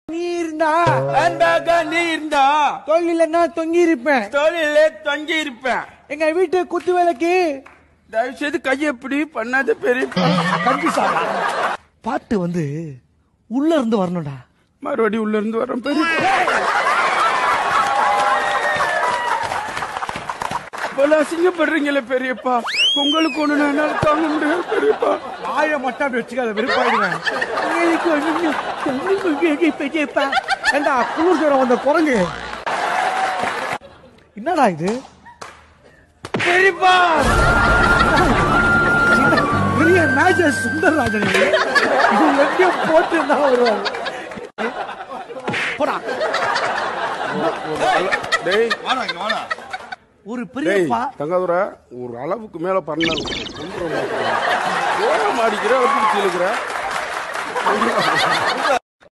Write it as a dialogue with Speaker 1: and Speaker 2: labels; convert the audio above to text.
Speaker 1: நீ இருந்தா
Speaker 2: அன்பாக நீ இருந்தா
Speaker 1: தொழில நான் தொங்கி இருப்பேன்
Speaker 2: தொழிலே தொங்கி இருப்பேன்
Speaker 1: எங்க வீட்டு குத்து விளக்கு
Speaker 2: தயவு செய்து கையை எப்படி பண்ணாத பெரியப்பா
Speaker 1: கன்ஃபியூஸ் பாட்டு வந்து உள்ள இருந்து வரணும்டா
Speaker 2: மறுபடியும் உள்ள இருந்து வரோம் பெரியப்பா இவ்வளவு அசிங்கப்படுறீங்களே பெரியப்பா உங்களுக்கு ஒண்ணு என்னால தாங்க முடியாது பெரியப்பா
Speaker 1: ஆய மட்டும் அப்படி வச்சுக்காத வெறுப்பாயிடுவேன் எனக்கு ஒண்ணுமே தண்ணி குடிக்க பெரியப்பா. ஏண்டா குளிர் ஜுரம் வந்த குரங்கு என்னடா இது
Speaker 2: பெரியப்பா
Speaker 1: பெரிய மேஜர் சுந்தரராஜன் இது. இது எங்கேயோ போட்டு இருந்தா வருவாங்க போடா
Speaker 2: டேய்
Speaker 1: ஒரு
Speaker 2: டேய்
Speaker 1: பெரியப்பா
Speaker 2: தங்காதுரா ஒரு அளவுக்கு மேல பண்ண ஓரம் அடிக்கிற வந்து கீழுக்கிற